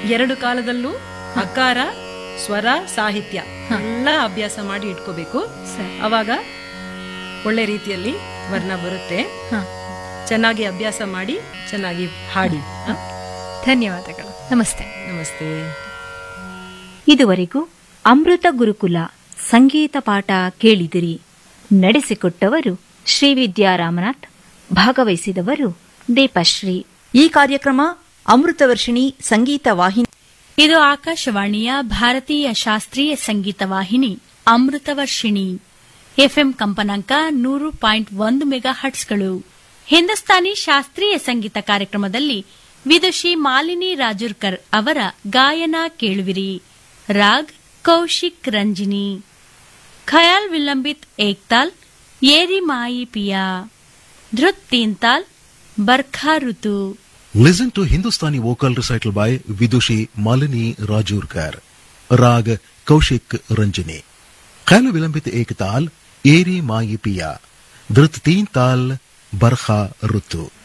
ಎರಡು ಕಾಲದಲ್ಲೂ ಅಕಾರ ಸ್ವರ ಸಾಹಿತ್ಯ ಎಲ್ಲ ಅಭ್ಯಾಸ ಮಾಡಿ ಇಟ್ಕೋಬೇಕು ಸರಿ. ಅವಾಗ ಒಳ್ಳೆ ರೀತಿಯಲ್ಲಿ ವರ್ಣ ಬರುತ್ತೆ ಹ. ಚೆನ್ನಾಗಿ ಅಭ್ಯಾಸ ಮಾಡಿ ಚೆನ್ನಾಗಿ ಹಾಡಿ ಹ? ಧನ್ಯವಾದಗಳು ನಮಸ್ತೆ ನಮಸ್ತೆ ಇದುವರೆಗೂ ಅಮೃತ ಗುರುಕುಲ ಸಂಗೀತ ಪಾಠ ಕೇಳಿದಿರಿ ನಡೆಸಿಕೊಟ್ಟವರು ಶ್ರೀ ವಿದ್ಯಾರಾಮನಾಥ್ ಭಾಗವಹಿಸಿದವರು ದೀಪಶ್ರೀ ಈ ಕಾರ್ಯಕ್ರಮ ಅಮೃತವರ್ಷಿಣಿ ಸಂಗೀತ ವಾಹಿನಿ ಇದು ಆಕಾಶವಾಣಿಯ ಭಾರತೀಯ ಶಾಸ್ತ್ರೀಯ ಸಂಗೀತ ವಾಹಿನಿ ಅಮೃತವರ್ಷಿಣಿ ಎಫ್ಎಂ ಕಂಪನಾಂಕ ನೂರು ಪಾಯಿಂಟ್ ಒಂದು ಮೆಗಾ ಹಟ್ಸ್ಗಳು ಹಿಂದೂಸ್ತಾನಿ ಶಾಸ್ತ್ರೀಯ ಸಂಗೀತ ಕಾರ್ಯಕ್ರಮದಲ್ಲಿ ವಿದುಷಿ ಮಾಲಿನಿ ರಾಜುರ್ಕರ್ ಅವರ ಗಾಯನ ಕೇಳುವಿರಿ ರಾಗ್ ಕೌಶಿಕ್ ರಂಜಿನಿ ಖಯಾಲ್ ವಿಲಂಬಿತ್ ಏಕ್ತಾಲ್ ಏರಿ ಮಾಯಿ ಪಿಯಾ ಧೃತ್ ತೀನ್ತಾಲ್ ಬರ್ಖಾ ಋತು Listen to Hindustani vocal recital by Vidushi Malini Rajurkar. Rag Kaushik Ranjani. Khail Vilambit Ek Tal, Eri Maayi Piya. Dhrit Teen Tal, Barkha Rutu.